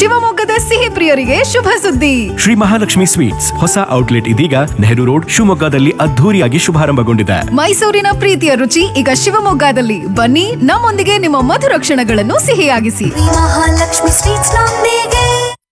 ಶಿವಮೊಗ್ಗದ ಸಿಹಿ ಪ್ರಿಯರಿಗೆ ಶುಭ ಸುದ್ದಿ ಶ್ರೀ ಮಹಾಲಕ್ಷ್ಮಿ ಸ್ವೀಟ್ಸ್ ಹೊಸ ಔಟ್ಲೆಟ್ ಇದೀಗ ನೆಹರು ರೋಡ್ ಶಿವಮೊಗ್ಗದಲ್ಲಿ ಅದ್ಧೂರಿಯಾಗಿ ಶುಭಾರಂಭಗೊಂಡಿದೆ ಮೈಸೂರಿನ ಪ್ರೀತಿಯ ರುಚಿ ಈಗ ಶಿವಮೊಗ್ಗದಲ್ಲಿ ಬನ್ನಿ ನಮ್ಮೊಂದಿಗೆ ನಿಮ್ಮ ಮಧುರ ಕ್ಷಣಗಳನ್ನು ಸಿಹಿಯಾಗಿಸಿ ಮಹಾಲಕ್ಷ್ಮಿ ಸ್ವೀಟ್ಸ್ ನೊಂದಿಗೆ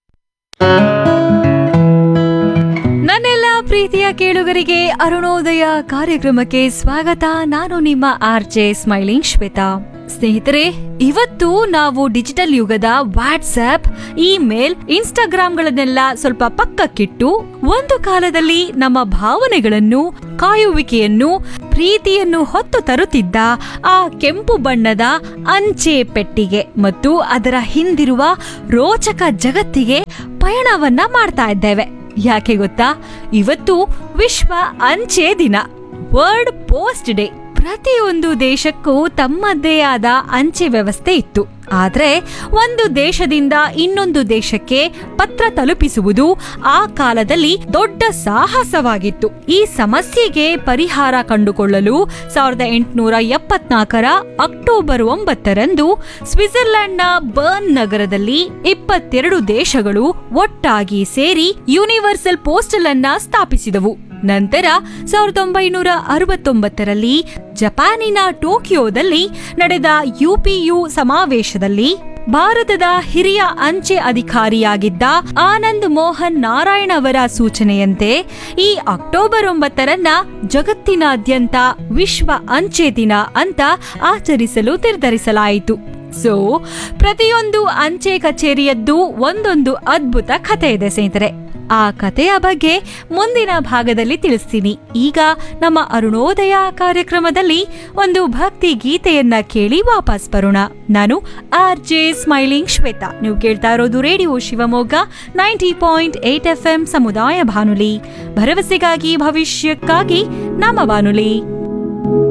ನನ್ನೆಲ್ಲ ಪ್ರೀತಿಯ ಕೇಳುಗರಿಗೆ ಅರುಣೋದಯ ಕಾರ್ಯಕ್ರಮಕ್ಕೆ ಸ್ವಾಗತ ನಾನು ನಿಮ್ಮ ಆರ್ ಜೆ ಸ್ಮೈಲಿಂಗ್ ಶ್ವೇತಾ ಸ್ನೇಹಿತರೆ ಇವತ್ತು ನಾವು ಡಿಜಿಟಲ್ ಯುಗದ ವಾಟ್ಸ್ಆಪ್ ಇಮೇಲ್ ಇನ್ಸ್ಟಾಗ್ರಾಂಗಳನ್ನೆಲ್ಲ ಸ್ವಲ್ಪ ಪಕ್ಕಕ್ಕಿಟ್ಟು ಒಂದು ಕಾಲದಲ್ಲಿ ನಮ್ಮ ಭಾವನೆಗಳನ್ನು ಕಾಯುವಿಕೆಯನ್ನು ಪ್ರೀತಿಯನ್ನು ಹೊತ್ತು ತರುತ್ತಿದ್ದ ಆ ಕೆಂಪು ಬಣ್ಣದ ಅಂಚೆ ಪೆಟ್ಟಿಗೆ ಮತ್ತು ಅದರ ಹಿಂದಿರುವ ರೋಚಕ ಜಗತ್ತಿಗೆ ಪಯಣವನ್ನ ಮಾಡ್ತಾ ಇದ್ದೇವೆ ಯಾಕೆ ಗೊತ್ತಾ ಇವತ್ತು ವಿಶ್ವ ಅಂಚೆ ದಿನ ವರ್ಲ್ಡ್ ಪೋಸ್ಟ್ ಡೇ ಪ್ರತಿಯೊಂದು ದೇಶಕ್ಕೂ ತಮ್ಮದೇ ಆದ ಅಂಚೆ ವ್ಯವಸ್ಥೆ ಇತ್ತು ಆದ್ರೆ ಒಂದು ದೇಶದಿಂದ ಇನ್ನೊಂದು ದೇಶಕ್ಕೆ ಪತ್ರ ತಲುಪಿಸುವುದು ಆ ಕಾಲದಲ್ಲಿ ದೊಡ್ಡ ಸಾಹಸವಾಗಿತ್ತು ಈ ಸಮಸ್ಯೆಗೆ ಪರಿಹಾರ ಕಂಡುಕೊಳ್ಳಲು ಸಾವಿರದ ಎಂಟುನೂರ ಎಪ್ಪತ್ನಾಲ್ಕರ ಅಕ್ಟೋಬರ್ ಒಂಬತ್ತರಂದು ಸ್ವಿಟ್ಜರ್ಲೆಂಡ್ನ ಬರ್ನ್ ನಗರದಲ್ಲಿ ಇಪ್ಪತ್ತೆರಡು ದೇಶಗಳು ಒಟ್ಟಾಗಿ ಸೇರಿ ಯೂನಿವರ್ಸಲ್ ಪೋಸ್ಟಲ್ ಅನ್ನ ಸ್ಥಾಪಿಸಿದವು ನಂತರ ಸಾವಿರದ ಒಂಬೈನೂರ ಅರವತ್ತೊಂಬತ್ತರಲ್ಲಿ ಜಪಾನಿನ ಟೋಕಿಯೋದಲ್ಲಿ ನಡೆದ ಯುಪಿಯು ಸಮಾವೇಶದಲ್ಲಿ ಭಾರತದ ಹಿರಿಯ ಅಂಚೆ ಅಧಿಕಾರಿಯಾಗಿದ್ದ ಆನಂದ್ ಮೋಹನ್ ನಾರಾಯಣ್ ಅವರ ಸೂಚನೆಯಂತೆ ಈ ಅಕ್ಟೋಬರ್ ಒಂಬತ್ತರನ್ನ ಜಗತ್ತಿನಾದ್ಯಂತ ವಿಶ್ವ ಅಂಚೆ ದಿನ ಅಂತ ಆಚರಿಸಲು ನಿರ್ಧರಿಸಲಾಯಿತು ಸೊ ಪ್ರತಿಯೊಂದು ಅಂಚೆ ಕಚೇರಿಯದ್ದು ಒಂದೊಂದು ಅದ್ಭುತ ಕಥೆ ಇದೆ ಸ್ನೇಹಿತರೆ ಆ ಕಥೆಯ ಬಗ್ಗೆ ಮುಂದಿನ ಭಾಗದಲ್ಲಿ ತಿಳಿಸ್ತೀನಿ ಈಗ ನಮ್ಮ ಅರುಣೋದಯ ಕಾರ್ಯಕ್ರಮದಲ್ಲಿ ಒಂದು ಭಕ್ತಿ ಗೀತೆಯನ್ನ ಕೇಳಿ ವಾಪಸ್ ಬರೋಣ ನಾನು ಆರ್ ಜೆ ಸ್ಮೈಲಿಂಗ್ ಶ್ವೇತಾ ನೀವು ಕೇಳ್ತಾ ಇರೋದು radio Shivamogga ninety point eight F M ಸಮುದಾಯ ಬಾನುಲಿ ಭರವಸೆಗಾಗಿ ಭವಿಷ್ಯಕ್ಕಾಗಿ ನಮ್ಮ ಬಾನುಲಿ